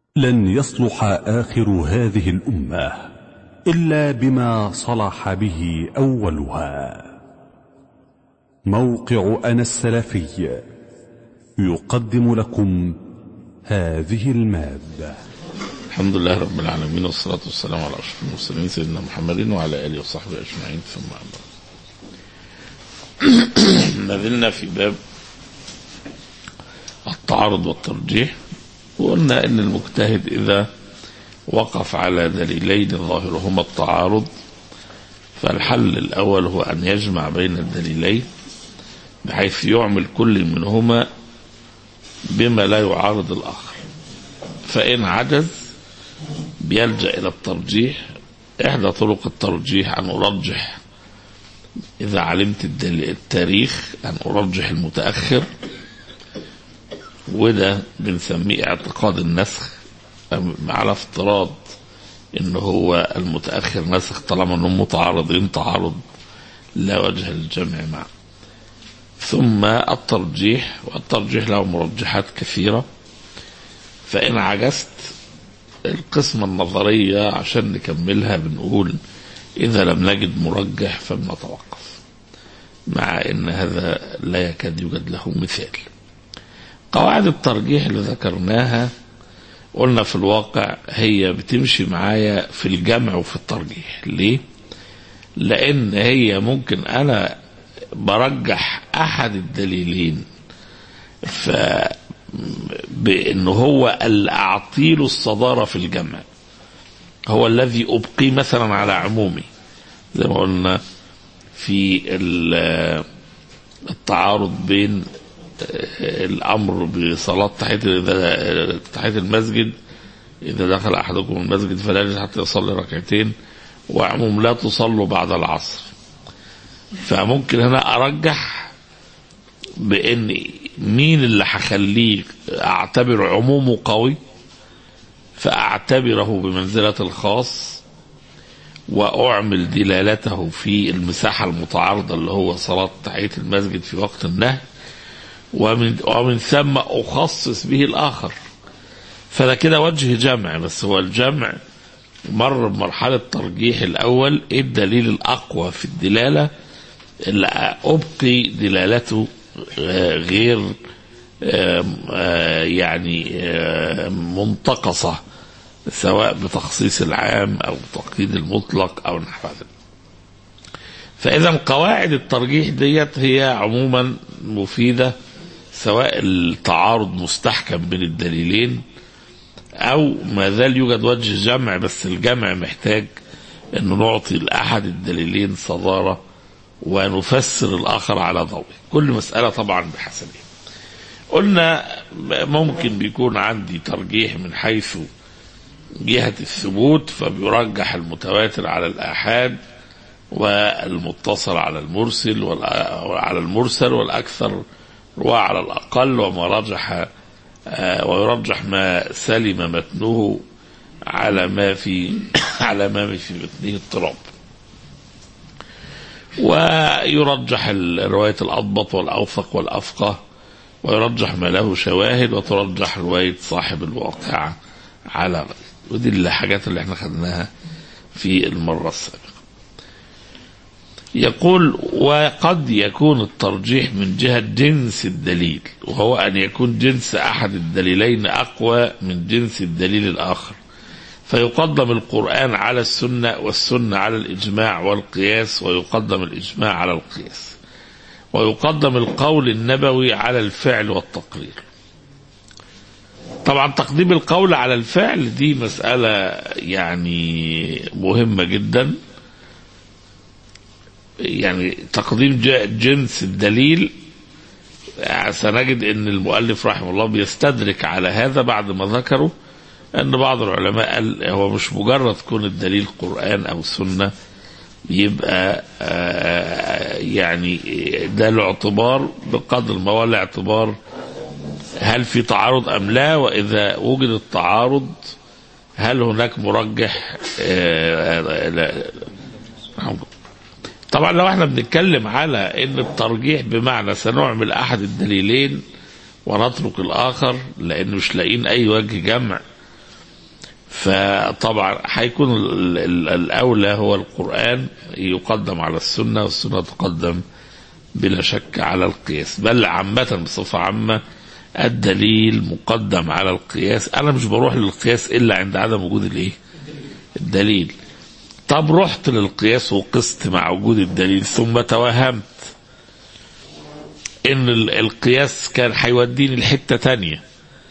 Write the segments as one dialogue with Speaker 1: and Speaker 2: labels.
Speaker 1: لن يصلح آخر هذه الأمة إلا بما صلح به أولها موقع أنا السلفي يقدم لكم هذه المادة
Speaker 2: الحمد لله رب العالمين والصلاة والسلام على أشرف المرسلين سيدنا محمد وعلى آله وصحبه أجمعين ثم أما ما زلنا في باب التعارض والترجيح وقلنا أن المجتهد إذا وقف على دليلين ظاهرهما التعارض فالحل الأول هو أن يجمع بين الدليلين بحيث يعمل كل منهما بما لا يعارض الآخر فإن عجز بيلجأ إلى الترجيح إحدى طرق الترجيح أن أرجح إذا علمت التاريخ أن أرجح المتأخر وده بنسميه اعتقاد النسخ على افتراض ان هو المتاخر نسخ طالما انهم متعارضين تعارض لا وجه للجمع معه ثم الترجيح والترجيح له مرجحات كثيرة فإن عجزت القسمة النظرية عشان نكملها بنقول إذا لم نجد مرجح فلنتوقف مع أن هذا لا يكاد يوجد له مثال قواعد الترجيح اللي ذكرناها قلنا في الواقع هي بتمشي معايا في الجمع وفي الترجيح ليه لان هي ممكن انا برجح احد الدليلين ف بان هو اللي اعطيله الصداره في الجمع هو الذي ابقي مثلا على عمومي زي ما قلنا في التعارض بين الامر بصلاه تحيه تحيه المسجد اذا دخل احدكم المسجد فلا يجلس حتى يصلي ركعتين وعموم لا تصلوا بعد العصر فممكن هنا ارجح بان مين اللي هخليه اعتبر عمومه قوي فاعتبره بمنزله الخاص واعمل دلالته في المساحه المتعارضه اللي هو صلاه تحيه المسجد في وقت النهي ومن ومن ثم اخصص به الاخر فده كده وجه جمع بس هو الجمع مر بمرحله ترجيح الاول ايه الدليل الاقوى في الدلاله اللي ابقي دلالته غير يعني منتقصه سواء بتخصيص العام او تقييد المطلق او نحو ذلك فاذا قواعد الترجيح ديت هي عموما مفيده سواء التعارض مستحكم بين الدليلين او ما زال يوجد وجه جمع بس الجمع محتاج انه نعطي لاحد الدليلين صداره ونفسر الاخر على ضوءه كل مساله طبعا بحسبها قلنا ممكن بيكون عندي ترجيح من حيث جهه الثبوت فبيرجح المتواتر على الاحاد والمتصل على المرسل وعلى المرسل والاكثر رواه على الأقل وما رجح ويرجح ما سلم متنه على ما في على ما في متنه اضطراب ويرجح رواية الأضبط والأوثق والأفقه ويرجح ما له شواهد وترجح رواية صاحب الواقعة على غيره ودي الحاجات اللي احنا خدناها في المرة السابقة يقول وقد يكون الترجيح من جهة جنس الدليل وهو أن يكون جنس أحد الدليلين أقوى من جنس الدليل الآخر فيقدم القرآن على السنة والسنة على الإجماع والقياس ويقدم الإجماع على القياس ويقدم القول النبوي على الفعل والتقرير طبعا تقديم القول على الفعل دي مسألة يعني مهمة جداً يعني تقديم جنس الدليل سنجد ان المؤلف رحمه الله بيستدرك على هذا بعد ما ذكروا ان بعض العلماء قال هو مش مجرد كون الدليل قران او سنه يبقى يعني ده الاعتبار بقدر ما هو الاعتبار هل في تعارض ام لا واذا وجد التعارض هل هناك مرجح طبعا لو احنا بنتكلم على ان الترجيح بمعنى سنعمل احد الدليلين ونترك الاخر لان مش لاقيين اي وجه جمع فطبعا هيكون ال- ال- الأولى هو القرآن يقدم على السنة والسنة تقدم بلا شك على القياس بل عامة بصفة عامة الدليل مقدم على القياس أنا مش بروح للقياس إلا عند عدم وجود الإيه الدليل طب رحت للقياس وقست مع وجود الدليل ثم توهمت ان ال- القياس كان هيوديني لحته تانية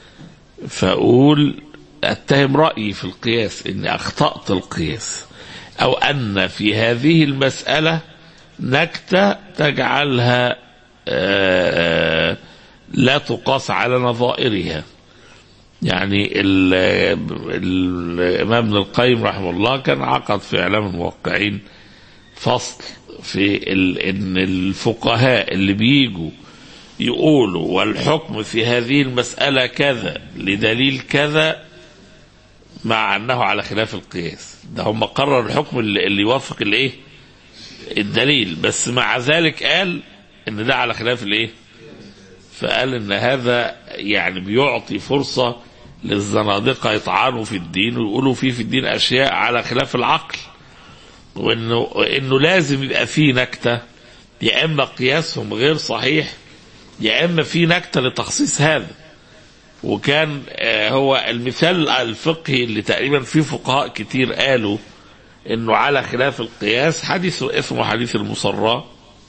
Speaker 2: فاقول اتهم رايي في القياس اني اخطات القياس او ان في هذه المساله نكته تجعلها آه، لا تقاس على نظائرها يعني ال- ال- الامام ابن القيم رحمه الله كان عقد في اعلام الموقعين فصل في ال... ان الفقهاء اللي بيجوا يقولوا والحكم في هذه المسألة كذا لدليل كذا مع أنه على خلاف القياس ده هم قرروا الحكم اللي, اللي يوافق الايه الدليل بس مع ذلك قال ان ده على خلاف الايه فقال ان هذا يعني بيعطي فرصة للزنادقة يطعنوا في الدين ويقولوا فيه في الدين اشياء على خلاف العقل وانه انه لازم يبقى فيه نكته يا اما قياسهم غير صحيح يا اما في نكته لتخصيص هذا وكان آه، هو المثال الفقهي اللي تقريبا في فقهاء كتير قالوا انه على خلاف القياس حديث اسمه حديث المصرى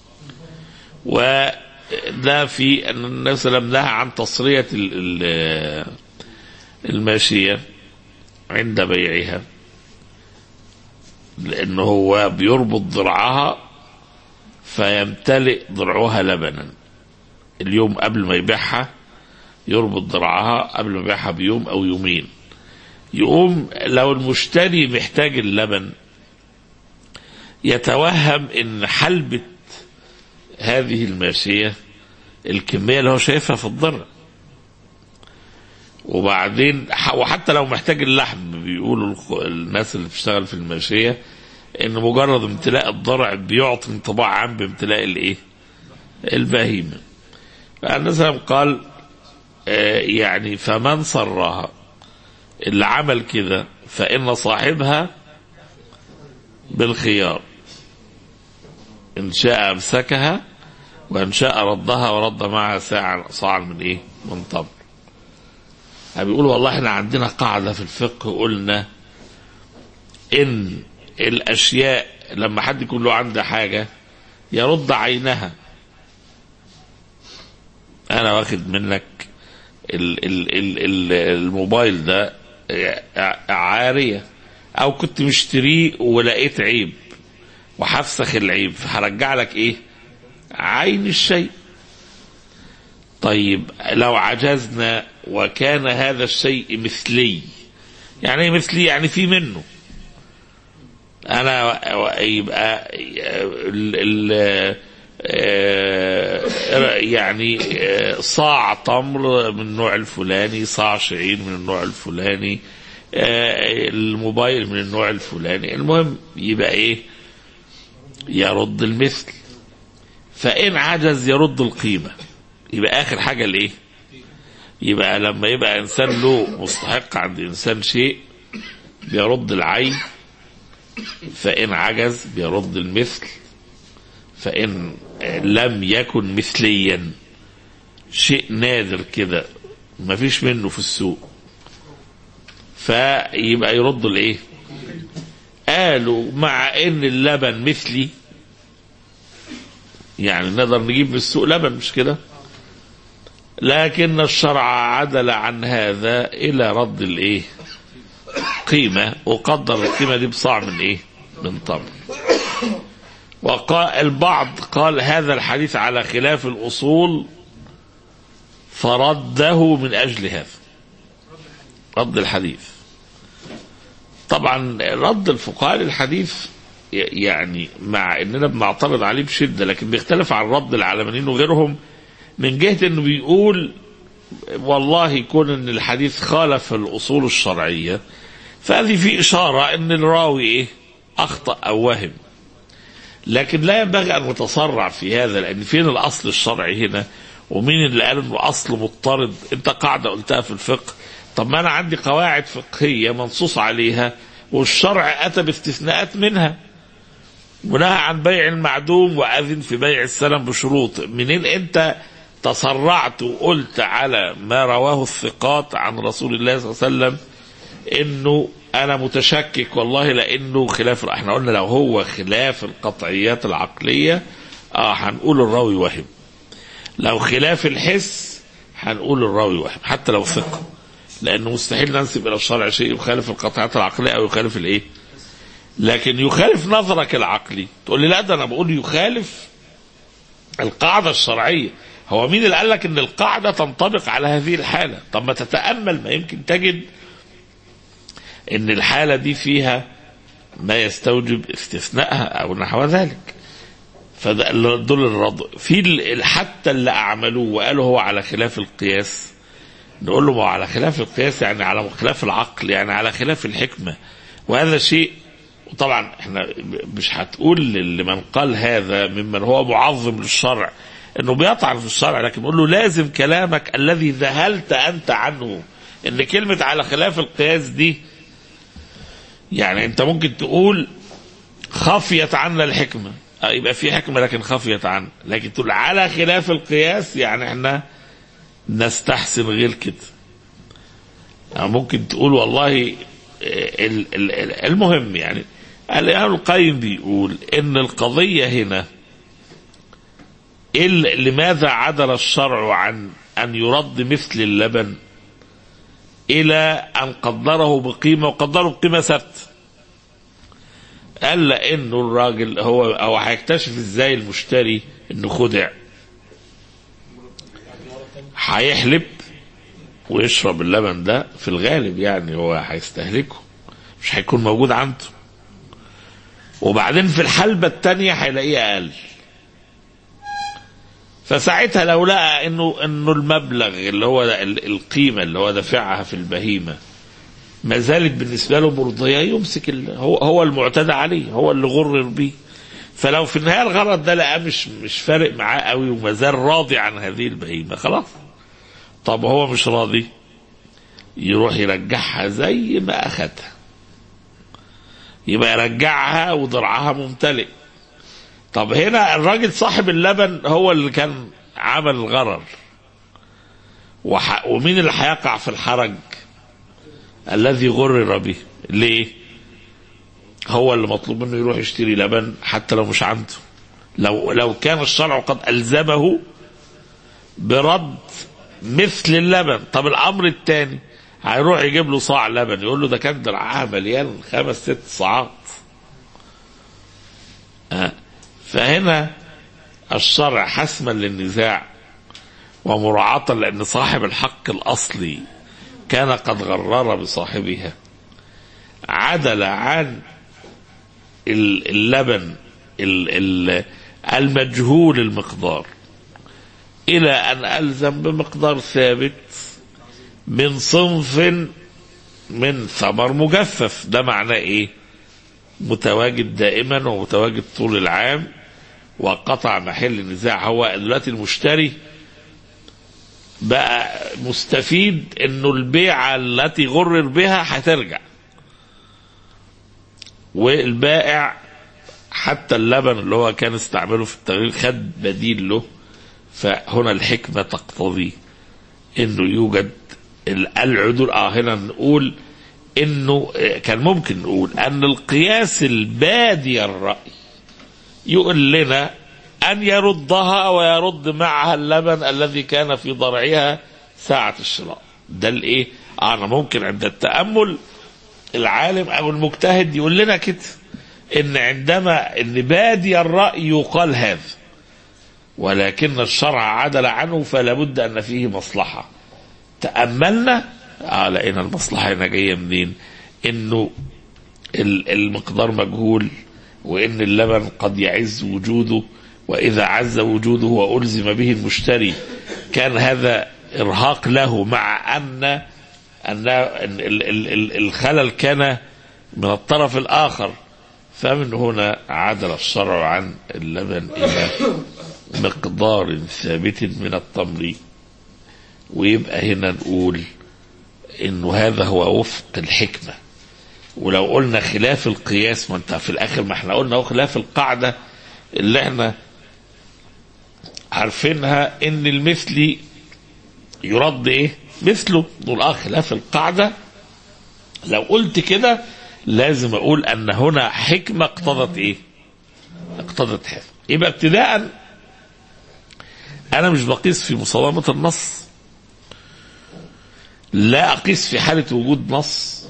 Speaker 2: وده في ان النبي صلى الله عليه وسلم نهى عن تصريه ال- ال- الماشيه عند بيعها لأنه هو بيربط ضرعها فيمتلئ ضرعها لبنا اليوم قبل ما يبيعها يربط ضرعها قبل ما يبيعها بيوم أو يومين يقوم لو المشتري محتاج اللبن يتوهم ان حلبة هذه الماشية الكمية اللي هو شايفها في الضرع وبعدين وحتى لو محتاج اللحم بيقولوا الخ- الناس اللي بتشتغل في الماشية ان مجرد امتلاء الضرع بيعطي انطباع عام بامتلاء الايه البهيمة فالنبي صلى الله عليه وسلم قال آه، يعني فمن سرها اللي عمل كده فإن صاحبها بالخيار إن شاء أمسكها وإن شاء ردها ورد معها ساعة صاعا من إيه؟ من تمر. بيقول والله إحنا عندنا قاعدة في الفقه قلنا إن الأشياء لما حد يكون له عنده حاجة يرد عينها. أنا واخد منك ال ال ال ال الموبايل ده عارية او كنت مشتريه ولقيت عيب وهفسخ العيب فهرجع لك ايه عين الشيء طيب لو عجزنا وكان هذا الشيء مثلي يعني ايه مثلي يعني في منه انا يبقى ال ال آه، يعني آه، صاع تمر من النوع الفلاني صاع شعير من النوع الفلاني آه، الموبايل من النوع الفلاني المهم يبقى ايه يرد المثل فإن عجز يرد القيمة يبقى آخر حاجة الايه يبقى لما يبقى إنسان له مستحق عند إنسان شيء بيرد العين فإن عجز بيرد المثل فإن لم يكن مثليا شيء نادر كده مفيش منه في السوق فيبقى يرد الايه قالوا مع ان اللبن مثلي يعني نقدر نجيب من السوق لبن مش كده لكن الشرع عدل عن هذا الى رد الايه قيمة وقدر القيمة دي بصاع من ايه من تمر وقال البعض قال هذا الحديث على خلاف الأصول فرده من أجل هذا رد الحديث طبعا رد الفقهاء للحديث يعني مع اننا بنعترض عليه بشده لكن بيختلف عن رد العلمانيين وغيرهم من جهه انه بيقول والله يكون ان الحديث خالف الاصول الشرعيه فهذه في اشاره ان الراوي ايه اخطا او وهم لكن لا ينبغي ان نتسرع في هذا لان فين الاصل الشرعي هنا ومين اللي قال انه اصل مضطرد انت قاعده قلتها في الفقه طب ما انا عندي قواعد فقهيه منصوص عليها والشرع اتى باستثناءات منها ونهى عن بيع المعدوم واذن في بيع السلم بشروط منين انت تسرعت وقلت على ما رواه الثقات عن رسول الله صلى الله عليه وسلم انه انا متشكك والله لانه خلاف احنا قلنا لو هو خلاف القطعيات العقليه اه هنقول الراوي وهم لو خلاف الحس هنقول الراوي وهم حتى لو ثقه لانه مستحيل ننسب الى الشرع شيء يخالف القطعيات العقليه او يخالف الايه لكن يخالف نظرك العقلي تقول لي لا ده انا بقول يخالف القاعده الشرعيه هو مين اللي قال لك ان القاعده تنطبق على هذه الحاله طب ما تتامل ما يمكن تجد ان الحاله دي فيها ما يستوجب استثنائها او نحو ذلك فده دول الرض في ال- حتى اللي اعملوه وقالوا هو على خلاف القياس نقول له ما هو على خلاف القياس يعني على خلاف العقل يعني على خلاف الحكمه وهذا شيء وطبعا احنا مش هتقول لمن قال هذا ممن هو معظم للشرع انه بيطعن في الشرع لكن نقول له لازم كلامك الذي ذهلت انت عنه ان كلمه على خلاف القياس دي يعني انت ممكن تقول خفيت عنا الحكمه آه، يبقى في حكمه لكن خفيت عنا لكن تقول على خلاف القياس يعني احنا نستحسن غير كده أو ممكن تقول والله ال- ال- ال- المهم يعني الإمام القيم بيقول إن القضية هنا ال- لماذا عدل الشرع عن أن يرد مثل اللبن إلى أن قدره بقيمة وقدره بقيمة ثابتة قال لأنه الراجل هو أو هيكتشف إزاي المشتري إنه خدع هيحلب ويشرب اللبن ده في الغالب يعني هو هيستهلكه مش هيكون موجود عنده وبعدين في الحلبة التانية هيلاقيه أقل فساعتها لو لقى انه انه المبلغ اللي هو ال- القيمه اللي هو دافعها في البهيمه ما زالت بالنسبه له مرضيه يمسك ال- هو هو المعتدى عليه هو اللي غرر بيه فلو في النهايه الغرض ده لقاه مش مش فارق معاه قوي وما زال راضي عن هذه البهيمه خلاص طب هو مش راضي يروح يرجعها زي ما اخدها يبقى يرجعها وضرعها ممتلئ طب هنا الراجل صاحب اللبن هو اللي كان عمل الغرر وح... ومين اللي هيقع في الحرج الذي غرر به ليه هو اللي مطلوب منه يروح يشتري لبن حتى لو مش عنده لو لو كان الشرع قد ألزمه برد مثل اللبن طب الأمر الثاني هيروح يجيب له صاع لبن يقول له ده كان درعها مليان خمس ست صاعات آه. فهنا الشرع حسما للنزاع ومراعاة لأن صاحب الحق الأصلي كان قد غرر بصاحبها عدل عن ال- اللبن ال- ال- المجهول المقدار إلى أن ألزم بمقدار ثابت من صنف من ثمر مجفف ده معناه إيه متواجد دائما ومتواجد طول العام وقطع محل النزاع هو دلوقتي المشتري بقى مستفيد انه البيعة التي غرر بها هترجع والبائع حتى اللبن اللي هو كان استعمله في التغيير خد بديل له فهنا الحكمة تقتضي انه يوجد ال- العدول اه هنا نقول انه آه، كان ممكن نقول ان القياس البادي الرأي يقول لنا أن يردها ويرد معها اللبن الذي كان في ضرعها ساعة الشراء ده الإيه آه أنا ممكن عند التأمل العالم أو المجتهد يقول لنا كده إن عندما إن بادي الرأي يقال هذا ولكن الشرع عدل عنه فلا بد أن فيه مصلحة تأملنا آه لقينا المصلحة هنا جاية منين إنه ال- المقدار مجهول وإن اللبن قد يعز وجوده وإذا عز وجوده وألزم به المشتري كان هذا إرهاق له مع أن أن ال- ال- ال- الخلل كان من الطرف الآخر فمن هنا عدل الشرع عن اللبن إلى مقدار ثابت من التمر ويبقى هنا نقول انه هذا هو وفق الحكمة ولو قلنا خلاف القياس ما انت في الاخر ما احنا قلنا هو خلاف القاعدة اللي احنا عارفينها ان المثلي يرد ايه مثله نقول اه خلاف القاعدة لو قلت كده لازم اقول ان هنا حكمة اقتضت ايه اقتضت هذا يبقى ابتداء انا مش بقيس في مصادمة النص لا اقيس في حالة وجود نص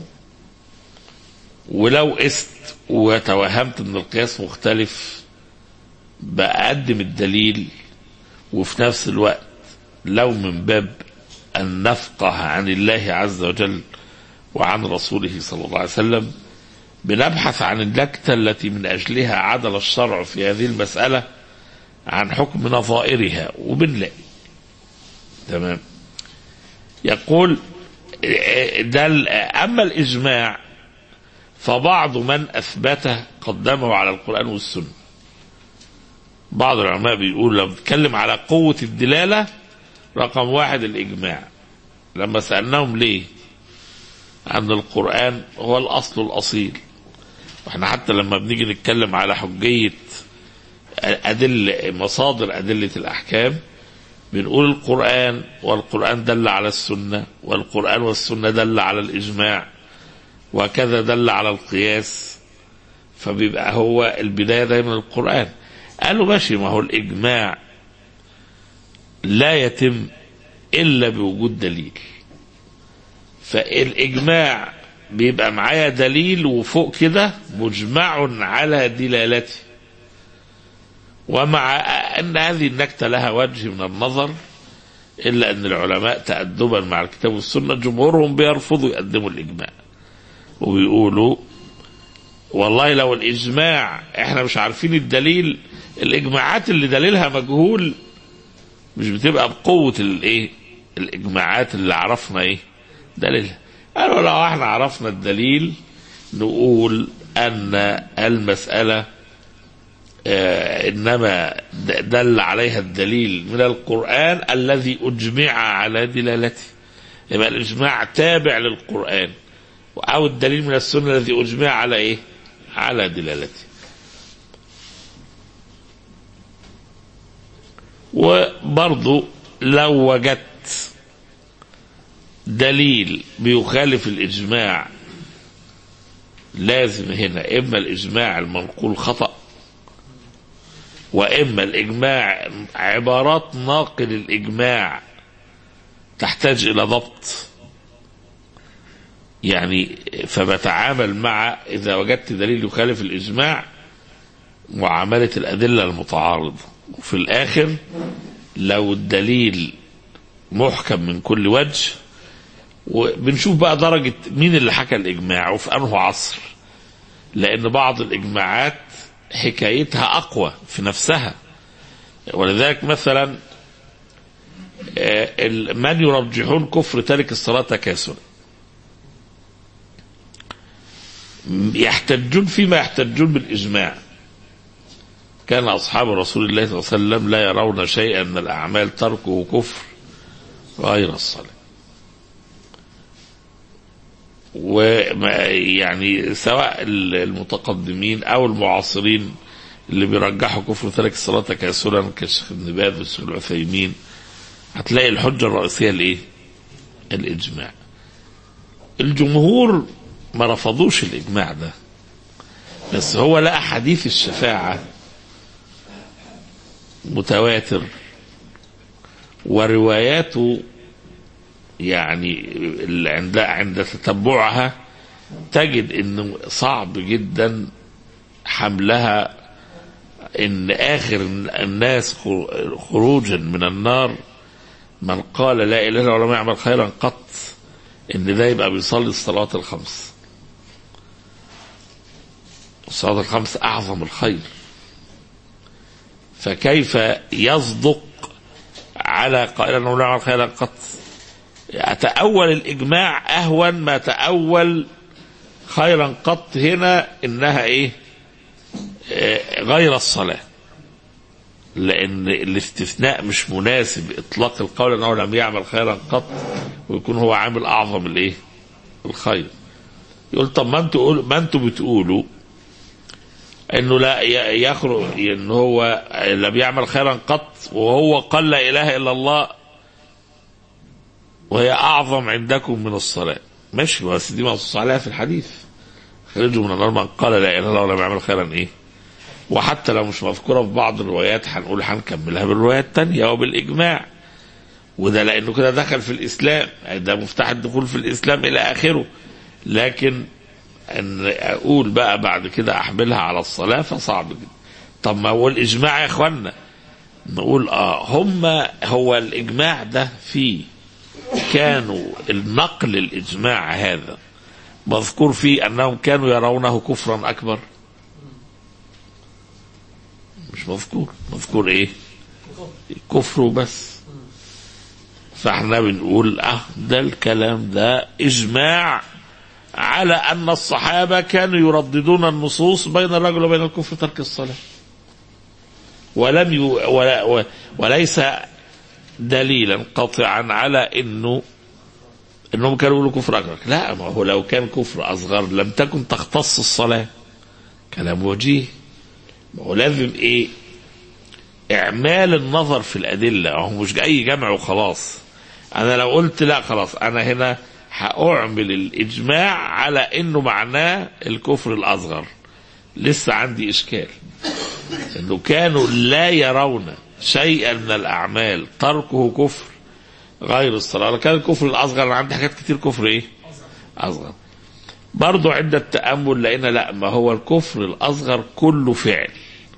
Speaker 2: ولو قست وتوهمت ان القياس مختلف بقدم الدليل وفي نفس الوقت لو من باب ان نفقه عن الله عز وجل وعن رسوله صلى الله عليه وسلم بنبحث عن النكتة التي من أجلها عدل الشرع في هذه المسألة عن حكم نظائرها وبنلاقي تمام يقول ده أما الإجماع فبعض من أثبته قدمه على القرآن والسنة بعض العلماء بيقول لما بتكلم على قوة الدلالة رقم واحد الإجماع لما سألناهم ليه أن القرآن هو الأصل الأصيل واحنا حتى لما بنيجي نتكلم على حجية أدل مصادر أدلة الأحكام بنقول القرآن والقرآن دل على السنة والقرآن والسنة دل على الإجماع وكذا دل على القياس فبيبقى هو البداية دايما القرآن قالوا ماشي ما هو الإجماع لا يتم إلا بوجود دليل فالإجماع بيبقى معايا دليل وفوق كده مجمع على دلالته ومع أن هذه النكتة لها وجه من النظر إلا أن العلماء تأدبا مع الكتاب والسنة جمهورهم بيرفضوا يقدموا الإجماع وبيقولوا والله لو الإجماع إحنا مش عارفين الدليل الإجماعات اللي دليلها مجهول مش بتبقى بقوة الإيه الإجماعات اللي عرفنا إيه دليلها قالوا لو احنا عرفنا الدليل نقول ان المسألة آه انما دل عليها الدليل من القرآن الذي اجمع على دلالته يبقى الاجماع تابع للقرآن او الدليل من السنة الذي اجمع على ايه على دلالته وبرضو لو وجدت دليل بيخالف الإجماع لازم هنا إما الإجماع المنقول خطأ وإما الإجماع عبارات ناقل الإجماع تحتاج إلى ضبط يعني فبتعامل مع إذا وجدت دليل يخالف الإجماع معاملة الأدلة المتعارضة وفي الآخر لو الدليل محكم من كل وجه وبنشوف بقى درجة مين اللي حكى الإجماع وفي أنه عصر لأن بعض الإجماعات حكايتها أقوى في نفسها ولذلك مثلا من يرجحون كفر تارك الصلاة تكاسلا يحتجون فيما يحتجون بالإجماع كان أصحاب رسول الله صلى الله عليه وسلم لا يرون شيئا من الأعمال تركه كفر غير الصلاة ويعني سواء المتقدمين او المعاصرين اللي بيرجحوا كفر ترك الصلاه تكاسلا كالشيخ ابن باز والشيخ العثيمين هتلاقي الحجه الرئيسيه الايه؟ الاجماع. الجمهور ما رفضوش الاجماع ده بس هو لقى حديث الشفاعه متواتر ورواياته يعني عند عند تتبعها تجد انه صعب جدا حملها ان اخر الناس خروجا من النار من قال لا اله الا الله ولم يعمل خيرا قط ان ده يبقى بيصلي الصلوات الخمس الصلوات الخمس اعظم الخير فكيف يصدق على قائل انه لا يعمل خيرا قط تأول الإجماع أهون ما تأول خيرا قط هنا إنها إيه آه غير الصلاة لأن الاستثناء مش مناسب إطلاق القول أنه لم يعمل خيرا قط ويكون هو عامل أعظم الإيه الخير يقول طب ما انتوا قول ما انتوا بتقولوا انه لا ي- يخرج ان هو لا بيعمل خيرا قط وهو قال لا اله الا الله وهي اعظم عندكم من الصلاه ماشي بس دي منصوص عليها في الحديث خرجوا من النار من قال لا اله الا الله ولم يعمل خيرا ايه وحتى لو مش مذكوره في بعض الروايات هنقول هنكملها بالروايات التانية وبالاجماع وده لانه كده دخل في الاسلام ده مفتاح الدخول في الاسلام الى اخره لكن ان اقول بقى بعد كده احملها على الصلاه فصعب جدا طب ما هو الاجماع يا اخوانا نقول اه هم هو الاجماع ده فيه كانوا النقل الاجماع هذا مذكور فيه انهم كانوا يرونه كفرا اكبر مش مذكور مذكور ايه كفر بس فاحنا بنقول اه ده الكلام ده اجماع على ان الصحابه كانوا يرددون النصوص بين الرجل وبين الكفر ترك الصلاه ولم ي... ولا... و... وليس دليلا قاطعا على انه انهم كانوا يقولوا كفر اكبر لا ما هو لو كان كفر اصغر لم تكن تختص الصلاه كلام وجيه ما هو لازم ايه اعمال النظر في الادله هو مش اي جمع وخلاص انا لو قلت لا خلاص انا هنا هاعمل الاجماع على انه معناه الكفر الاصغر لسه عندي اشكال انه كانوا لا يرون شيئا من الاعمال تركه كفر غير الصلاه كان الكفر الاصغر انا عندي حاجات كتير كفر ايه اصغر برضو عند التامل لقينا لا ما هو الكفر الاصغر كله فعل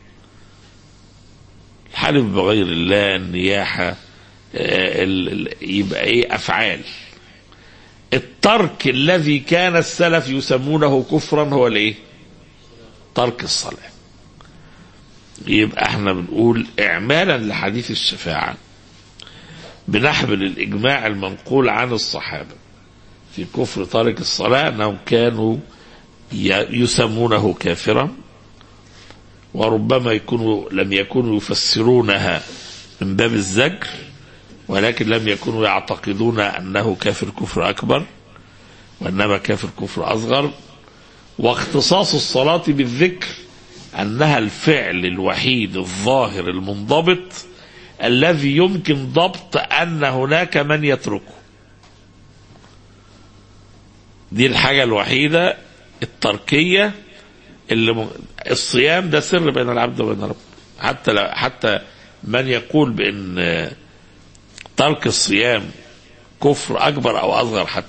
Speaker 2: الحلف بغير الله النياحه آه، ال- ال- يبقى ايه افعال الترك الذي كان السلف يسمونه كفرا هو الايه ترك الصلاه يبقى احنا بنقول اعمالا لحديث الشفاعه بنحمل الاجماع المنقول عن الصحابه في كفر تارك الصلاه انهم كانوا ي- يسمونه كافرا وربما يكونوا لم يكونوا يفسرونها من باب الزجر ولكن لم يكونوا يعتقدون انه كافر كفر اكبر وانما كافر كفر اصغر واختصاص الصلاه بالذكر انها الفعل الوحيد الظاهر المنضبط الذي يمكن ضبط ان هناك من يتركه دي الحاجه الوحيده التركيه اللي م... الصيام ده سر بين العبد وبين ربه حتى لو حتى من يقول بان آه، ترك الصيام كفر اكبر او اصغر حتى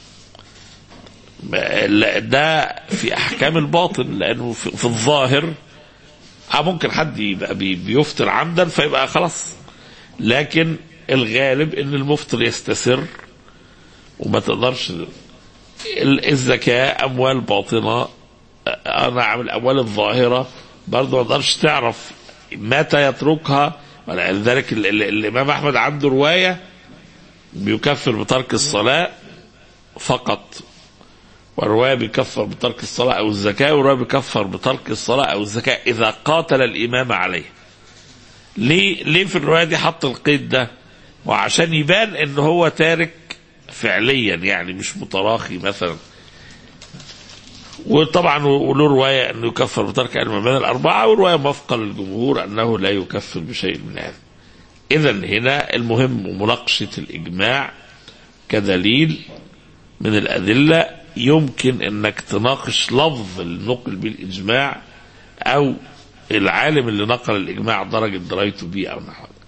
Speaker 2: ما- لا، ده في احكام الباطن لانه في, في الظاهر آه ممكن حد يبقى بي- بيفطر عمدا فيبقى خلاص لكن الغالب ان المفطر يستسر وما تقدرش ال- الزكاه اموال باطنه آه، نعم الاموال الظاهره برضه ما تقدرش تعرف متى يتركها ولذلك ال- ال- الامام احمد عنده روايه بيكفر بترك الصلاه فقط والروايه بيكفر بترك الصلاه او الزكاه والروايه بيكفر بترك الصلاه او الزكاه اذا قاتل الامام عليه. ليه ليه في الروايه دي حط القيد ده؟ وعشان يبان ان هو تارك فعليا يعني مش متراخي مثلا. وطبعا وله روايه انه يكفر بترك الامامان الاربعه وروايه موافقه للجمهور انه لا يكفر بشيء من هذا. اذا هنا المهم مناقشه الاجماع كدليل من الأدلة يمكن أنك تناقش لفظ النقل بالإجماع أو العالم اللي نقل الإجماع درجة درايته بيه أو نحو ذلك.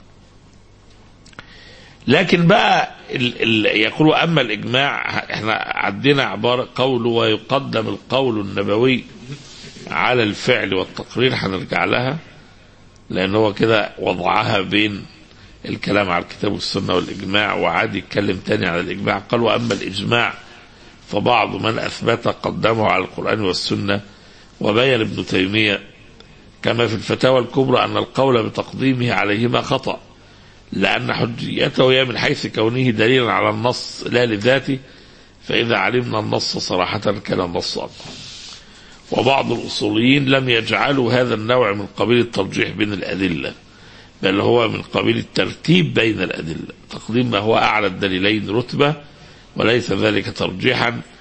Speaker 2: لكن بقى ال ال يقول أما الإجماع احنا عدينا عبارة قول ويقدم القول النبوي على الفعل والتقرير هنرجع لها لأن هو كده وضعها بين الكلام على الكتاب والسنة والإجماع وعاد يتكلم تاني على الإجماع قال وأما الإجماع فبعض من أثبت قدمه على القرآن والسنة وبين ابن تيمية كما في الفتاوى الكبرى أن القول بتقديمه عليهما خطأ لأن حجيته هي من حيث كونه دليلا على النص لا لذاته فإذا علمنا النص صراحة كان النص أقوى وبعض الأصوليين لم يجعلوا هذا النوع من قبيل الترجيح بين الأدلة بل هو من قبيل الترتيب بين الأدلة تقديم ما هو أعلى الدليلين رتبة وليس ذلك ترجيحا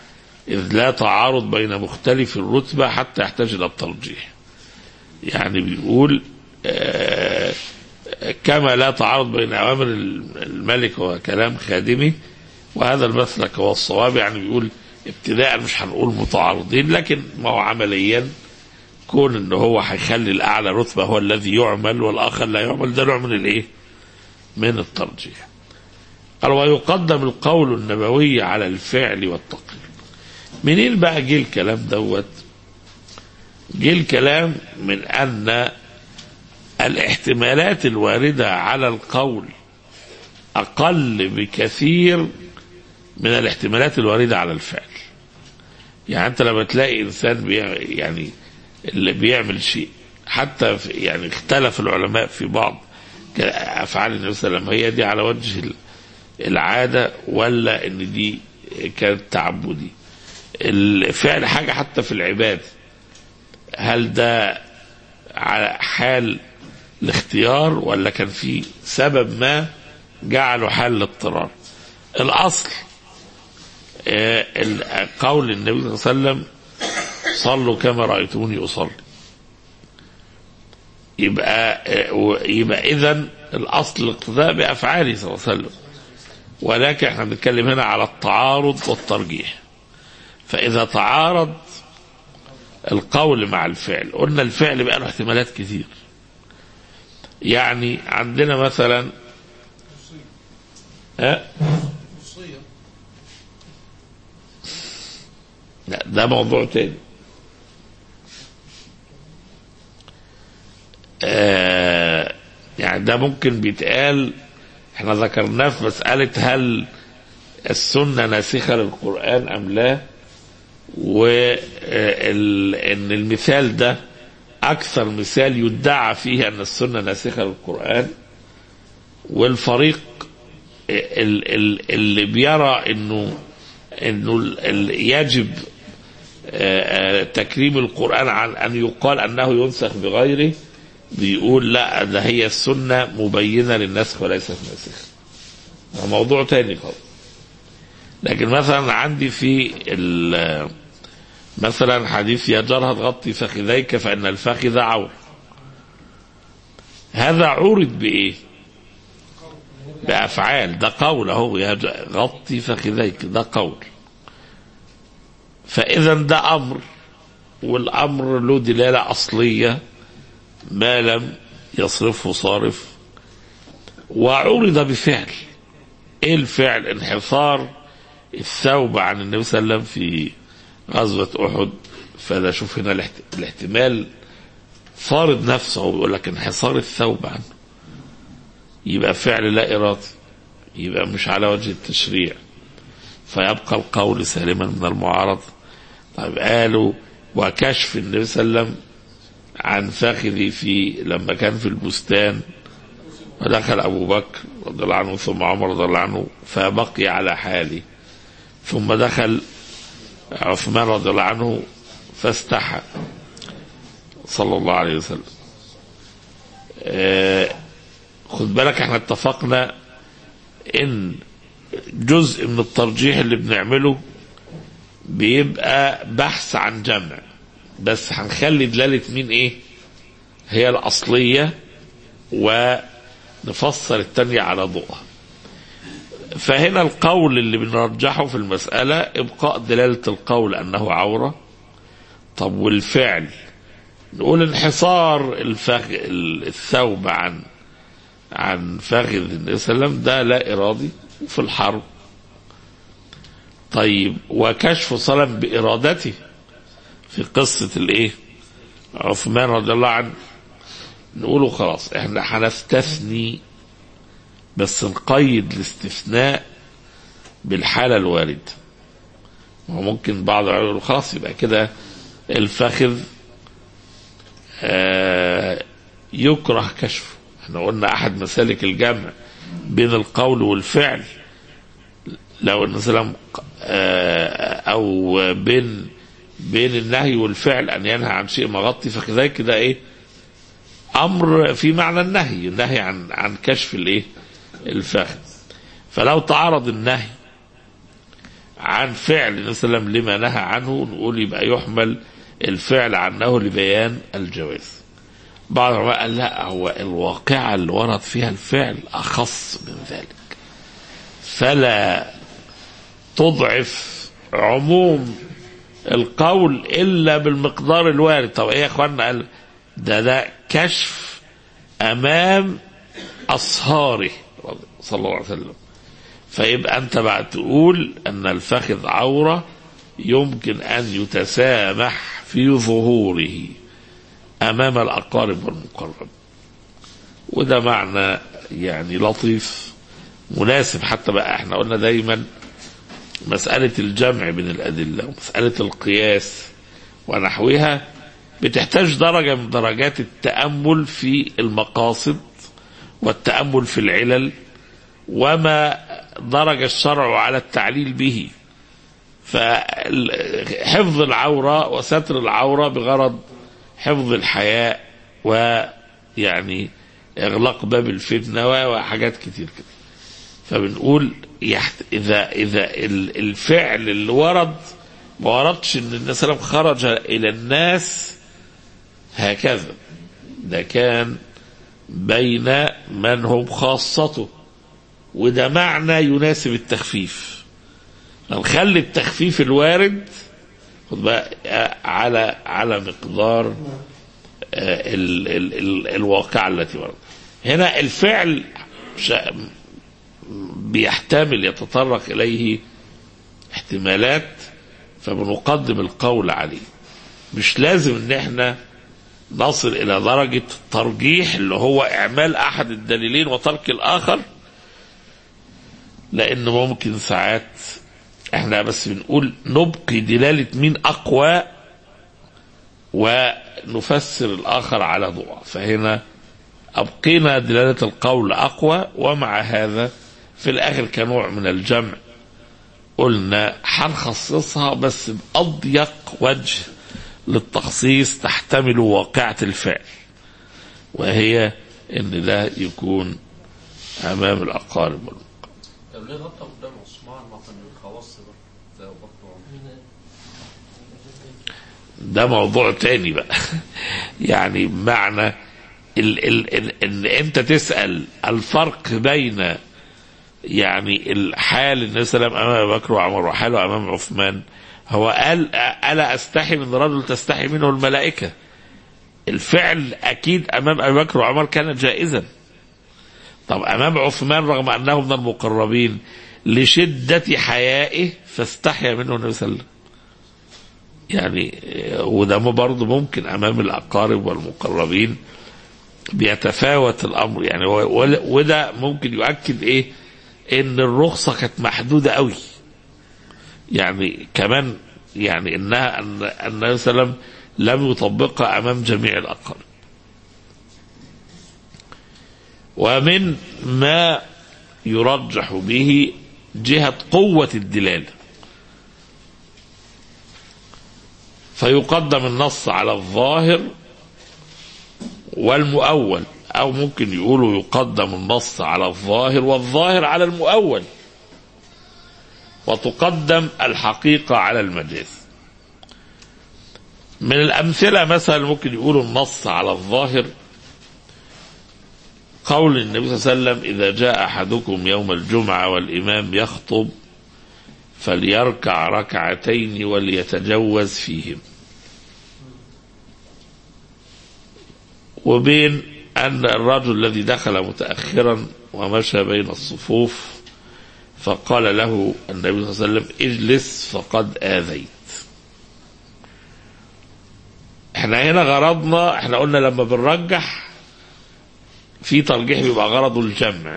Speaker 2: إذ لا تعارض بين مختلف الرتبة حتى يحتاج إلى الترجيح يعني بيقول آه، كما لا تعارض بين أوامر الملك وكلام خادمه وهذا المسلك هو الصواب يعني بيقول ابتداء مش هنقول متعارضين لكن ما هو عمليا كون ان هو هيخلي الاعلى رتبه هو الذي يعمل والاخر لا يعمل ده نوع من الايه؟ من الترجيح. قال ويقدم القول النبوي على الفعل والتقرير. منين بقى جه الكلام دوت؟ جه الكلام من ان الاحتمالات الوارده على القول اقل بكثير من الاحتمالات الوارده على الفعل. يعني انت لما تلاقي انسان بيعمل يعني اللي بيعمل شيء حتى في يعني اختلف العلماء في بعض افعال النبي صلى الله عليه وسلم هي دي على وجه العاده ولا ان دي كانت تعبدي الفعل حاجه حتى في العباده هل ده على حال الاختيار ولا كان في سبب ما جعله حال الاضطرار الاصل آه، قول النبي صلى الله عليه وسلم صلوا كما رأيتوني أصلي يبقى يبقى إذا الأصل الاقتداء بأفعاله صلى الله عليه وسلم ولكن احنا بنتكلم هنا على التعارض والترجيح فإذا تعارض القول مع الفعل قلنا الفعل بقى له احتمالات كتير يعني عندنا مثلا ها لا ده موضوع تاني آه يعني ده ممكن بيتقال احنا ذكرناه في مسألة هل السنة ناسخة للقرآن أم لا وإن المثال ده أكثر مثال يدعى فيه أن السنة ناسخة للقرآن والفريق ال- ال- اللي بيرى انه انه ال- ال- يجب آه، آه، تكريم القرآن عن أن يقال أنه ينسخ بغيره بيقول لا ده هي السنة مبينة للنسخ وليست ناسخة ده موضوع تاني خالص لكن مثلا عندي في ال- مثلا حديث يا جرها تغطي فخذيك فإن الفخذ عور هذا عورض بإيه بأفعال ده قول أهو يا ج- غطي فخذيك ده قول فإذا ده أمر والأمر له دلالة أصلية ما لم يصرفه صارف وعرض بفعل ايه الفعل انحصار الثوب عن النبي صلى الله عليه وسلم في غزوة أحد فده شوف هنا الاحت- الاحتمال فارض نفسه ويقول لك انحصار الثوب عنه يبقى فعل لا إرادي يبقى مش على وجه التشريع فيبقى القول سالما من المعارضة طيب قالوا وكشف النبي صلى الله عليه وسلم عن فخذي في لما كان في البستان ودخل أبو بكر رضي الله عنه ثم عمر رضي الله عنه فبقي على حاله ثم دخل عثمان رضي الله عنه فاستحى صلى الله عليه وسلم آه، خد بالك احنا اتفقنا ان جزء من الترجيح اللي بنعمله بيبقى بحث عن جمع بس هنخلي دلالة مين ايه هي الأصلية ونفسر التانية على ضوءها فهنا القول اللي بنرجحه في المسألة إبقاء دلالة القول أنه عورة طب والفعل نقول انحصار الفخ... الثوب عن عن فخذ النبي صلى الله عليه وسلم ده لا إرادي في الحرب طيب وكشف صلم بإرادته في قصة الإيه عثمان رضي الله عنه نقوله خلاص احنا هنستثني بس نقيد الاستثناء بالحالة الواردة وممكن بعض العلماء يقولوا خلاص يبقى كده الفخذ آه يكره كشفه احنا قلنا احد مسالك الجمع بين القول والفعل لو ان سلام او بين بين النهي والفعل ان ينهى عن شيء مغطي فكذلك ده ايه امر في معنى النهي النهي عن عن كشف الايه الفخذ فلو تعارض النهي عن فعل النبي صلى الله عليه وسلم لما نهى عنه نقول يبقى يحمل الفعل عنه لبيان الجواز بعض العلماء قال لا هو الواقعة اللي ورد فيها الفعل أخص من ذلك فلا تضعف عموم القول إلا بالمقدار الوارد طب إيه يا إخوانا قال ده ده كشف أمام أصهاره صلى الله عليه وسلم فيبقى أنت بقى تقول أن الفخذ عورة يمكن أن يتسامح في ظهوره أمام الأقارب والمقرب وده معنى يعني لطيف مناسب حتى بقى احنا قلنا دايما مسألة الجمع بين الأدلة ومسألة القياس ونحوها بتحتاج درجة من درجات التأمل في المقاصد والتأمل في العلل وما درج الشرع على التعليل به فحفظ العورة وستر العورة بغرض حفظ الحياء ويعني إغلاق باب الفتنة وحاجات كتير كده فبنقول يحت... إذا إذا الفعل اللي ورد ما وردش إن النبي صلى الله عليه وسلم خرج إلى الناس هكذا ده كان بين من هم خاصته وده معنى يناسب التخفيف نخلي التخفيف الوارد خد بقى على على مقدار ال ال ال الواقعة التي وردت هنا الفعل بيحتمل يتطرق إليه احتمالات فبنقدم القول عليه مش لازم ان احنا نصل الى درجة الترجيح اللي هو اعمال احد الدليلين وترك الاخر لان ممكن ساعات احنا بس بنقول نبقي دلالة مين اقوى ونفسر الاخر على ضوء فهنا ابقينا دلالة القول اقوى ومع هذا في الاخر كنوع من الجمع قلنا هنخصصها بس باضيق وجه للتخصيص تحتمل واقعة الفعل وهي ان ده يكون امام الاقارب والمقارب
Speaker 3: طب ليه غطى قدام عثمان ما كان الخواص ده زي ابو بكر وعمر
Speaker 2: ده موضوع تاني بقى يعني معنى ال ال ال ان انت تسال الفرق بين يعني الحال النبي صلى الله عليه وسلم امام ابي بكر وعمر وحاله امام عثمان هو قال الا استحي من رجل تستحي منه الملائكه الفعل اكيد امام ابي بكر وعمر كان جائزا طب امام عثمان رغم انه من المقربين لشده حيائه فاستحيا منه النبي صلى الله عليه وسلم يعني وده برضه ممكن امام الاقارب والمقربين بيتفاوت الامر يعني وده ممكن يؤكد ايه ان الرخصه كانت محدوده قوي يعني كمان يعني انها ان النبي صلى الله عليه وسلم لم يطبقها امام جميع الاقارب ومن ما يرجح به جهه قوه الدلاله فيقدم النص على الظاهر والمؤول او ممكن يقولوا يقدم النص على الظاهر والظاهر على المؤول وتقدم الحقيقة على المجاز من الأمثلة مثلا ممكن يقولوا النص على الظاهر قول النبي صلى الله عليه وسلم إذا جاء أحدكم يوم الجمعة والإمام يخطب فليركع ركعتين وليتجوز فيهم وبين أن الرجل الذي دخل متأخرا ومشى بين الصفوف فقال له النبي صلى الله عليه وسلم اجلس فقد آذيت احنا هنا غرضنا احنا قلنا لما بنرجح في ترجيح بيبقى غرضه الجمع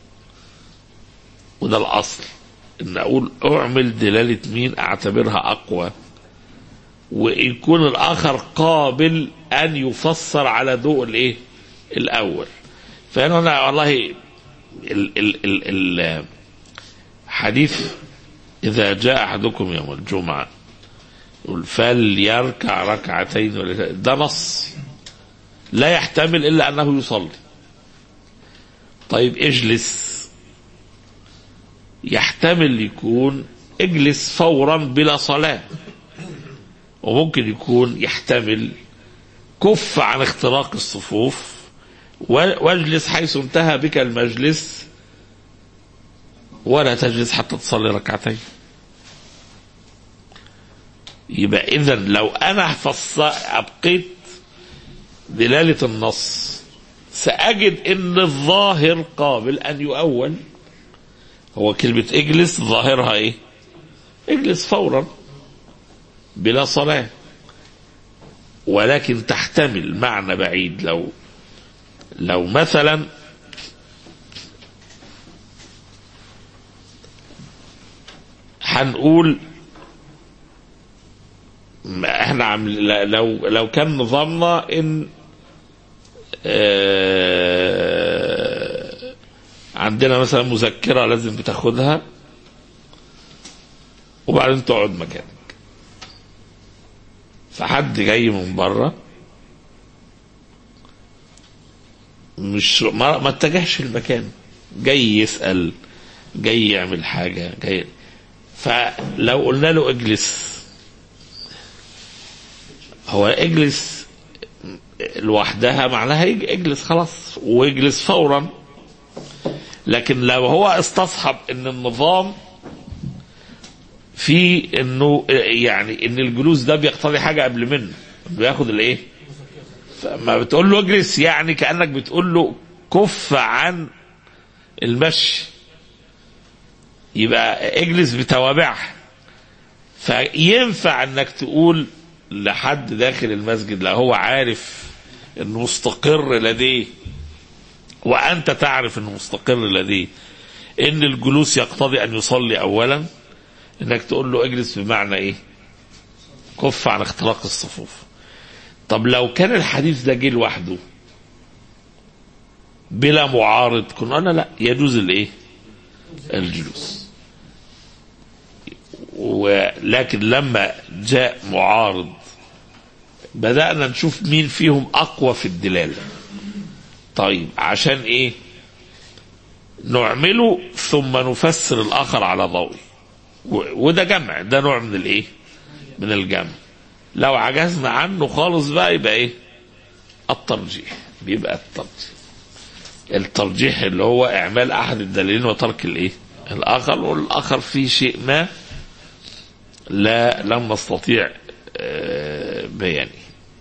Speaker 2: وده الأصل ان اقول اعمل دلالة مين اعتبرها اقوى ويكون الاخر قابل ان يفسر على ضوء الايه الاول فهنا أنا والله ال ال ال ال حديث اذا جاء احدكم يوم الجمعه يقول فليركع ركعتين ولا ده نص لا يحتمل الا انه يصلي طيب اجلس يحتمل يكون اجلس فورا بلا صلاة وممكن يكون يحتمل كف عن اختراق الصفوف و- واجلس حيث انتهى بك المجلس ولا تجلس حتى تصلي ركعتين يبقى اذا لو انا فص ابقيت دلاله النص ساجد ان الظاهر قابل ان يؤول هو كلمه اجلس ظاهرها ايه اجلس فورا بلا صلاه ولكن تحتمل معنى بعيد لو لو مثلا هنقول ما احنا عم لو لو كان نظامنا ان آه، عندنا مثلا مذكرة لازم بتاخدها وبعدين تقعد مكانك فحد جاي من بره مش ما, ما اتجهش المكان جاي يسأل جاي يعمل حاجة جاي فلو قلنا له اجلس هو اجلس لوحدها معناها يج- اجلس خلاص واجلس فورا لكن لو هو استصحب ان النظام في انه يعني ان الجلوس ده بيقتضي حاجه قبل منه بياخد الايه فما بتقول له اجلس يعني كانك بتقول له كف عن المشي يبقى اجلس بتوابعها فينفع انك تقول لحد داخل المسجد لو هو عارف انه مستقر لديه وانت تعرف انه مستقر لديه ان الجلوس يقتضي ان يصلي اولا انك تقول له اجلس بمعنى ايه كف عن اختراق الصفوف طب لو كان الحديث ده جه لوحده بلا معارض كنا قلنا لا يجوز الايه الجلوس ولكن لما جاء معارض بدأنا نشوف مين فيهم أقوى في الدلالة طيب عشان إيه نعمله ثم نفسر الآخر على ضوءه و- وده جمع ده نوع من الإيه من الجمع لو عجزنا عنه خالص بقى يبقى إيه الترجيح بيبقى الترجيح الترجيح اللي هو إعمال أحد الدليلين وترك الإيه الآخر والآخر فيه شيء ما لا لم نستطيع آه، بيانه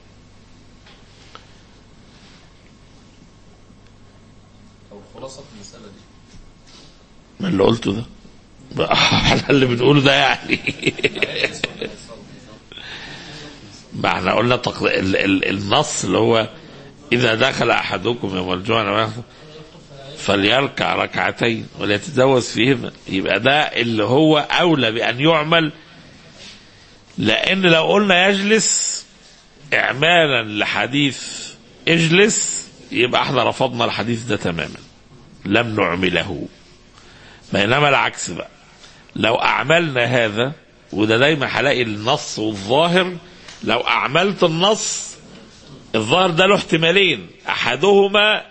Speaker 3: او خلاصه المساله دي
Speaker 2: ما اللي قلته ده بقى احنا اللي بنقوله ده يعني ما احنا قلنا تق... ال... ال... النص اللي هو اذا دخل احدكم يوم الجمعه فليركع ركعتين وليتجوز فيهما يبقى ده اللي هو اولى بان يعمل لان لو قلنا يجلس اعمالا لحديث اجلس يبقى احنا رفضنا الحديث ده تماما لم نعمله بينما العكس بقى لو أعملنا هذا وده دايما هلاقي النص والظاهر لو أعملت النص الظاهر ده له احتمالين أحدهما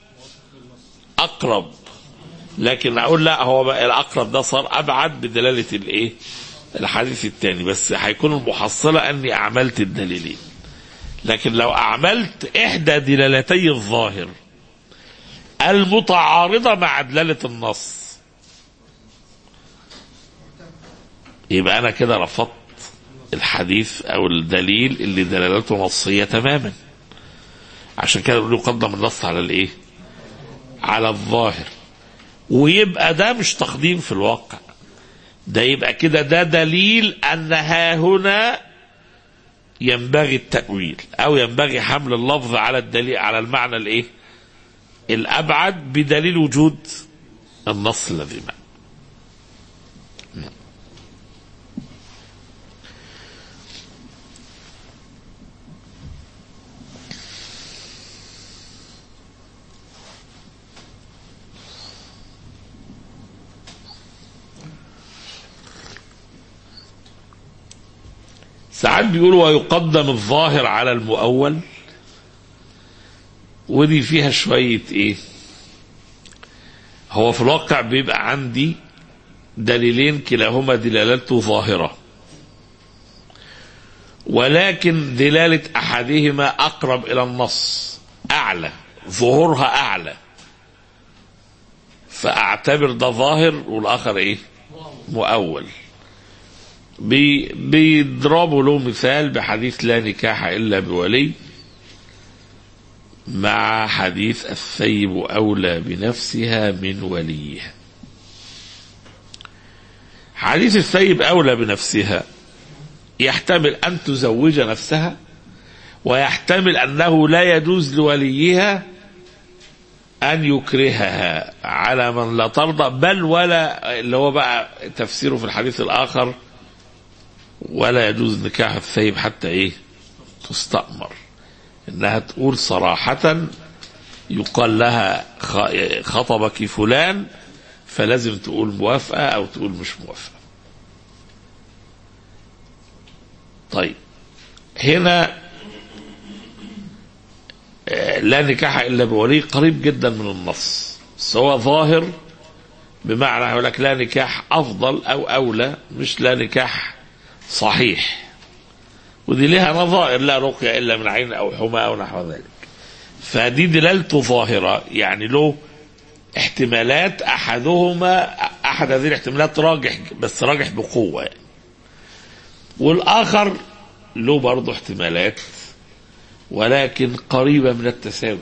Speaker 2: أقرب لكن أقول لا هو بقى الأقرب ده صار أبعد بدلالة الإيه الحديث الثاني بس هيكون المحصلة أني أعملت الدليلين لكن لو أعملت إحدى دلالتي الظاهر المتعارضة مع دلالة النص يبقى أنا كده رفضت الحديث أو الدليل اللي دلالته نصية تماما عشان كده بنقول يقدم النص على الإيه؟ على الظاهر ويبقى ده مش تقديم في الواقع ده يبقى كده ده دليل أن ها هنا ينبغي التأويل أو ينبغي حمل اللفظ على الدليل على المعنى الإيه؟ الأبعد بدليل وجود النص الذي معه ساعات بيقولوا ويقدم الظاهر على المؤول ودي فيها شوية ايه هو في الواقع بيبقى عندي دليلين كلاهما دلالته ظاهرة ولكن دلالة أحدهما أقرب إلى النص أعلى ظهورها أعلى فأعتبر ده ظاهر والآخر إيه مؤول بي بيضربوا له مثال بحديث لا نكاح إلا بولي مع حديث الثيب أولى بنفسها من وليها حديث الثيب أولى بنفسها يحتمل أن تزوج نفسها ويحتمل أنه لا يجوز لوليها أن يكرهها على من لا ترضى بل ولا اللي هو بقى تفسيره في الحديث الآخر ولا يجوز نكاح الثيب حتى إيه تستأمر إنها تقول صراحة يقال لها خ- خطبك فلان فلازم تقول موافقة أو تقول مش موافقة طيب هنا آه، لا نكاح إلا بولي قريب جدا من النص بس هو ظاهر بمعنى يقول لك لا نكاح أفضل أو أولى مش لا نكاح صحيح ودي لها نظائر لا رقية إلا من عين أو حمى أو نحو ذلك فدي دلالته ظاهرة يعني له احتمالات أحدهما أحد هذه الاحتمالات راجح بس راجح بقوة يعني. والآخر له برضه احتمالات ولكن قريبة من التساوي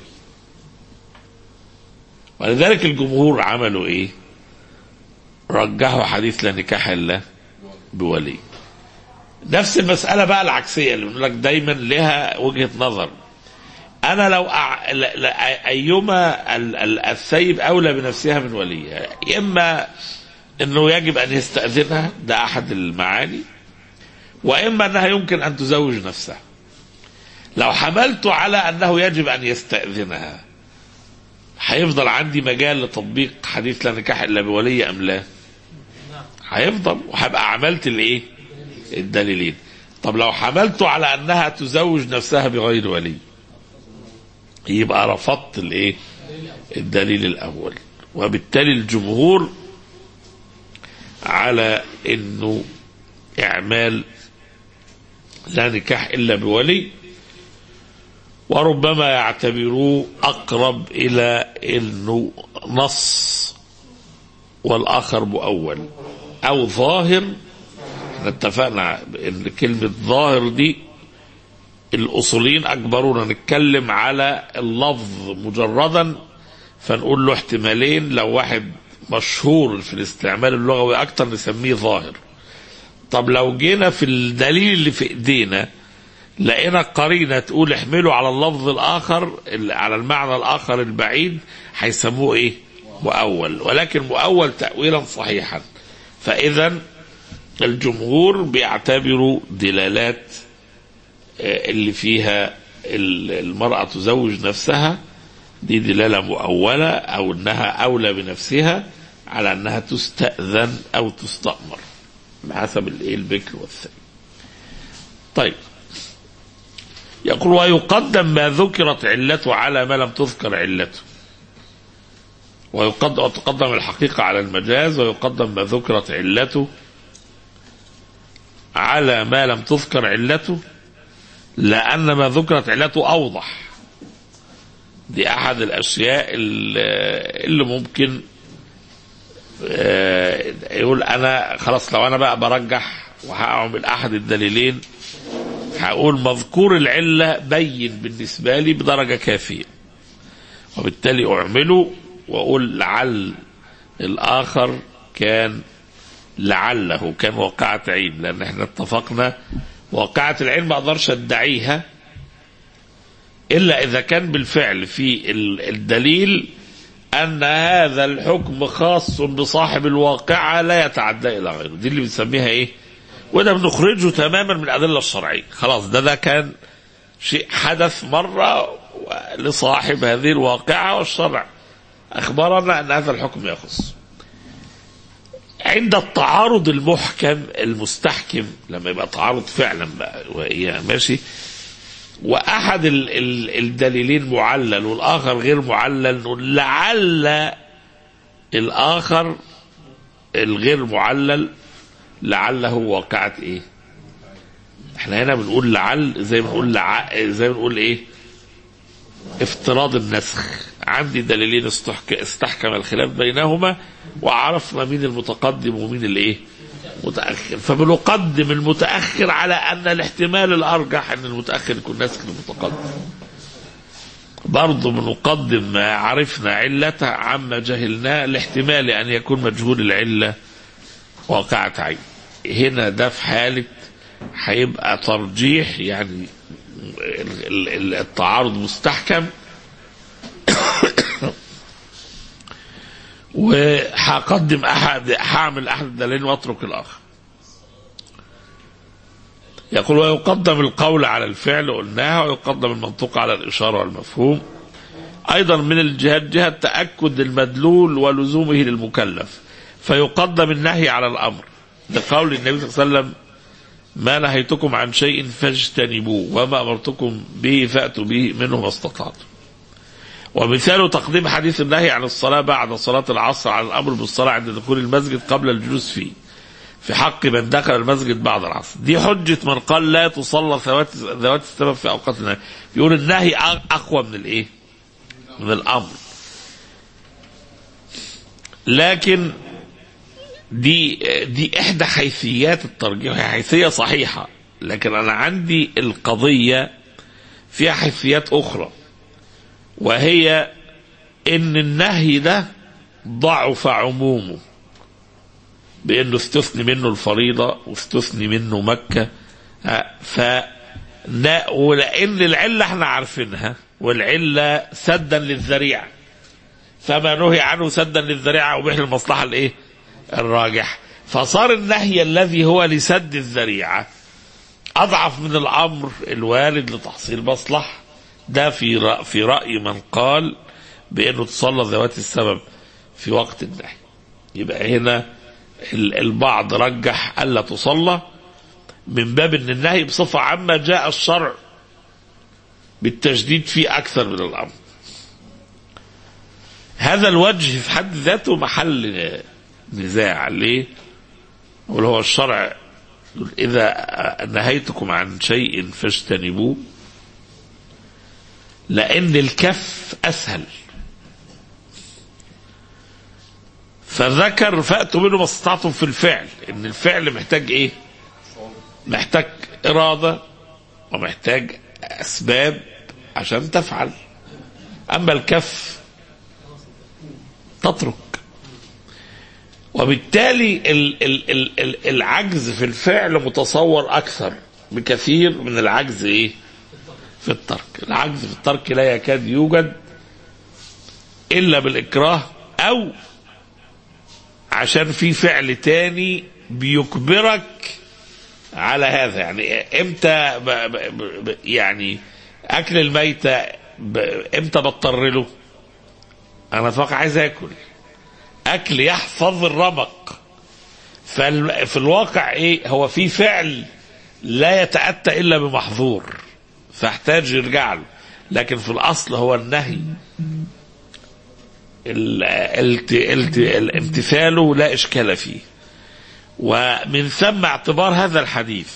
Speaker 2: ولذلك الجمهور عملوا ايه رجحوا حديث لا نكاح الا بولي نفس المسألة بقى العكسية اللي بنقول لك دايما لها وجهة نظر أنا لو أع... لا... لا... أيما ال... ال... الثيب أولى بنفسها من وليها إما أنه يجب أن يستأذنها ده أحد المعاني وإما أنها يمكن أن تزوج نفسها لو حملت على أنه يجب أن يستأذنها هيفضل عندي مجال لتطبيق حديث لا نكاح إلا بولي أم لا هيفضل وهبقى عملت الإيه الدليلين طب لو حملت على أنها تزوج نفسها بغير ولي يبقى رفضت الإيه الدليل الأول وبالتالي الجمهور على أنه إعمال لا نكاح إلا بولي وربما يعتبروه أقرب إلى أنه نص والآخر مؤول أو ظاهر احنا اتفقنا ان كلمة ظاهر دي الأصوليين أجبرونا نتكلم على اللفظ مجردا فنقول له احتمالين لو واحد مشهور في الاستعمال اللغوي أكتر نسميه ظاهر طب لو جينا في الدليل اللي في ايدينا لقينا قرينه تقول احمله على اللفظ الاخر على المعنى الاخر البعيد هيسموه ايه؟ مؤول ولكن مؤول تاويلا صحيحا فاذا الجمهور بيعتبروا دلالات آه، اللي فيها ال- المرأة تزوج نفسها دي دلالة مؤولة أو أنها أولى بنفسها على أنها تستأذن أو تستأمر بحسب الإيه البكر والثاني طيب يقول ويقدم ما ذكرت علته على ما لم تذكر علته ويقدم وتقدم الحقيقة على المجاز ويقدم ما ذكرت علته على ما لم تذكر علته لأن ما ذكرت علته أوضح دي أحد الأشياء اللي اللي ممكن آه، يقول أنا خلاص لو أنا بقى برجح وهعمل أحد الدليلين هقول مذكور العلة بين بالنسبة لي بدرجة كافية وبالتالي أعمله وأقول لعل الآخر كان لعله كان واقعة عين لأن احنا اتفقنا واقعة العين ما أقدرش أدعيها إلا إذا كان بالفعل في ال- الدليل أن هذا الحكم خاص بصاحب الواقعة لا يتعدى إلى غيره دي اللي بنسميها إيه وده بنخرجه تماما من الأدلة الشرعية خلاص ده ده كان شيء حدث مرة لصاحب هذه الواقعة والشرع أخبرنا أن هذا الحكم يخص عند التعارض المحكم المستحكم لما يبقى تعارض فعلا بقى وهي ماشي واحد ال ال الدليلين معلل والاخر غير معلل نقول لعل الاخر الغير معلل لعله واقعة ايه احنا هنا بنقول لعل زي ما بنقول لع... زي ما بنقول ايه افتراض النسخ عندي دليلين استحك... استحكم الخلاف بينهما وعرفنا مين المتقدم ومين الايه متأخر فبنقدم المتأخر على أن الاحتمال الأرجح أن المتأخر يكون ناسخ المتقدم برضه بنقدم ما عرفنا علته عما جهلناه لاحتمال أن يكون مجهول العلة واقعة عين هنا ده في حالة هيبقى ترجيح يعني ال- ال- ال- التعارض مستحكم وهقدم احد هعمل احد الدليلين واترك الاخر يقول ويقدم القول على الفعل قلناها ويقدم المنطوق على الاشاره والمفهوم ايضا من الجهات جهه تاكد المدلول ولزومه للمكلف فيقدم النهي على الامر لقول النبي صلى الله عليه وسلم ما نهيتكم عن شيء فاجتنبوه وما امرتكم به فاتوا به منه ما استطعتم ومثال تقديم حديث النهي عن الصلاة بعد صلاة العصر على الأمر بالصلاة عند دخول المسجد قبل الجلوس فيه في حق من دخل المسجد بعد العصر دي حجة من قال لا تصلى ذوات ذوات السبب في أوقات النهي يقول النهي أ- أقوى من الإيه من الأمر لكن دي دي إحدى حيثيات الترجيح هي حيثية صحيحة لكن أنا عندي القضية فيها حيثيات أخرى وهي ان النهي ده ضعف عمومه بانه استثني منه الفريضه واستثني منه مكه ها، ف نا- ولان العله احنا عارفينها والعله سدا للذريعه فما نهي عنه سدا للذريعه وبه المصلحه الايه؟ الراجح فصار النهي الذي هو لسد الذريعه اضعف من الامر الوارد لتحصيل مصلحه ده في رأ- في راي من قال بانه تصلى ذوات السبب في وقت النهي يبقى هنا ال- البعض رجح الا تصلى من باب ان النهي بصفه عامه جاء الشرع بالتشديد فيه اكثر من الامر هذا الوجه في حد ذاته محل نزاع ليه؟ واللي هو الشرع يقول إذا نهيتكم عن شيء فاجتنبوه لأن الكف أسهل فذكر فأتوا منه ما استطعتم في الفعل إن الفعل محتاج إيه؟ محتاج إرادة ومحتاج أسباب عشان تفعل أما الكف تترك وبالتالي ال ال ال ال العجز في الفعل متصور اكثر بكثير من العجز ايه في الترك العجز في الترك لا يكاد يوجد الا بالاكراه او عشان في فعل تاني بيجبرك على هذا يعني امتى ب ب ب يعني اكل الميتة ب امتى بضطر له انا فقط عايز اكل اكل يحفظ الرمق فال- في الواقع ايه هو في فعل لا يتاتى الا بمحظور فاحتاج يرجع له لكن في الاصل هو النهي ال- الت- الت- الامتثال لا اشكال فيه ومن ثم اعتبار هذا الحديث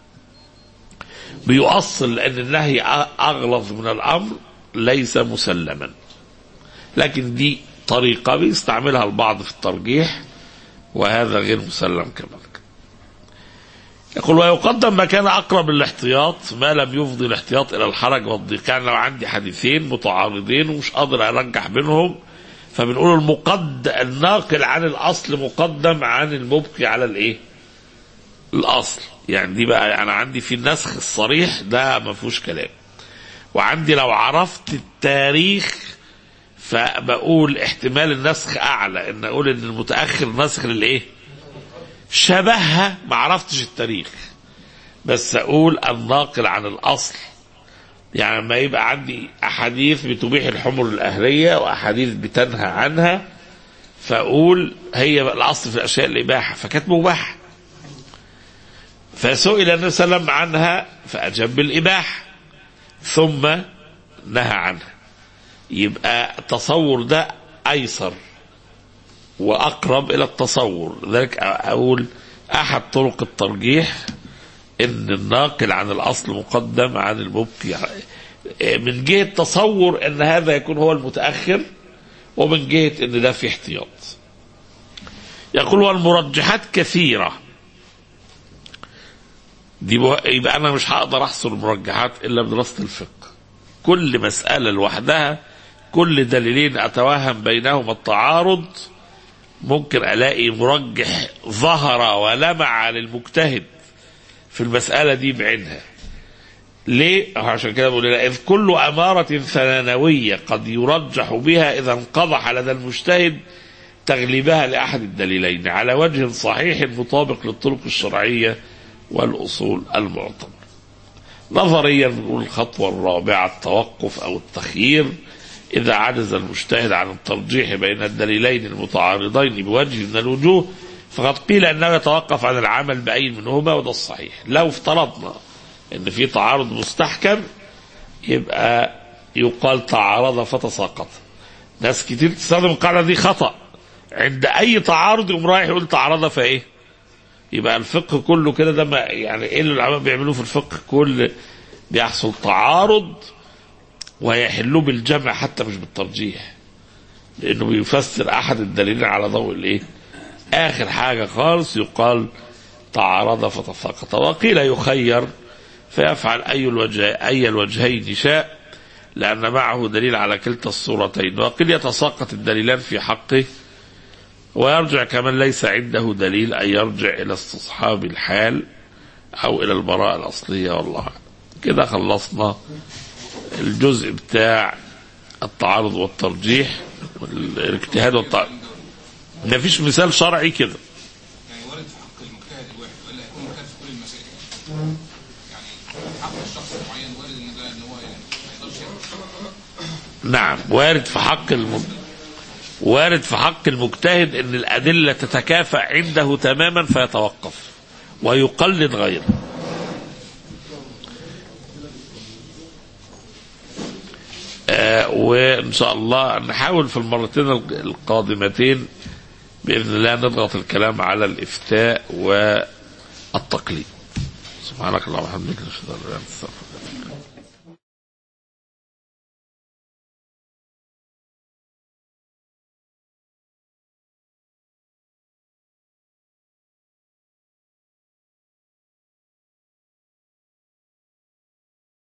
Speaker 2: بيؤصل ان النهي أ- اغلظ من الامر ليس مسلما لكن دي طريقة بيستعملها البعض في الترجيح وهذا غير مسلم كما ذكر. يقول ويقدم ما كان أقرب للاحتياط ما لم يفضي الاحتياط إلى الحرج والضيق يعني لو عندي حديثين متعارضين ومش قادر أرجح بينهم فبنقول المقد الناقل عن الأصل مقدم عن المبقي على الإيه؟ الأصل يعني دي بقى أنا عندي في النسخ الصريح ده ما فيهوش كلام وعندي لو عرفت التاريخ فبقول احتمال النسخ اعلى ان اقول ان المتاخر نسخ للايه شبهها ما عرفتش التاريخ بس اقول الناقل عن الاصل يعني لما يبقى عندي احاديث بتبيح الحمر الاهليه واحاديث بتنهى عنها فاقول هي بقى الاصل في الاشياء الاباحه فكانت مباحه فسئل النبي صلى الله عليه وسلم عنها فاجاب بالاباحه ثم نهى عنها يبقى التصور ده ايسر وأقرب إلى التصور لذلك أقول أحد طرق الترجيح إن الناقل عن الأصل مقدم عن المبكي من جهة تصور أن هذا يكون هو المتأخر ومن جهة أن ده في احتياط يقول والمرجحات كثيرة دي بو... يبقى أنا مش هقدر أحصر المرجحات إلا بدراسة الفقه كل مسألة لوحدها كل دليلين أتوهم بينهما التعارض ممكن ألاقي مرجح ظهر ولمع للمجتهد في المسألة دي بعينها ليه؟ عشان كده بقول لا إذ كل أمارة ثانوية قد يرجح بها إذا انقضح لدى المجتهد تغليبها لأحد الدليلين على وجه صحيح مطابق للطرق الشرعية والأصول المعتبرة نظريا نقول الخطوة الرابعة التوقف أو التخيير إذا عجز المجتهد عن الترجيح بين الدليلين المتعارضين بوجه من الوجوه فقد قيل أنه يتوقف عن العمل بأي منهما وده الصحيح لو افترضنا أن في تعارض مستحكم يبقى يقال تعارض فتساقط ناس كتير تستخدم القاعدة دي خطأ عند أي تعارض يقوم رايح يقول تعارض فإيه يبقى الفقه كله كده ده ما يعني ايه اللي العلماء بيعملوه في الفقه كل بيحصل تعارض ويحلوه بالجمع حتى مش بالترجيح لانه بيفسر احد الدليلين على ضوء الايه اخر حاجه خالص يقال تعارض فتساقط وقيل يخير فيفعل اي الوجه اي الوجهين شاء لان معه دليل على كلتا الصورتين وقيل يتساقط الدليلان في حقه ويرجع كمن ليس عنده دليل أن يرجع إلى استصحاب الحال أو إلى البراءة الأصلية والله أعلم. كده خلصنا الجزء بتاع التعارض والترجيح والاجتهاد والتعارض ما فيش مثال شرعي كده
Speaker 4: يعني وارد في حق المجتهد الواحد ولا يكون مجتهد في كل المسائل يعني حق الشخص المعين وارد ان ده ان هو يعني ما يقدرش يعمل.
Speaker 2: نعم وارد في حق الم... وارد في حق المجتهد ان الادله تتكافأ عنده تماما فيتوقف ويقلد غيره آه وان شاء الله نحاول في المرتين القادمتين باذن الله نضغط الكلام على الافتاء والتقليد سبحانك اللهم وبحمدك نشهد ان لا اله الا انت نستغفرك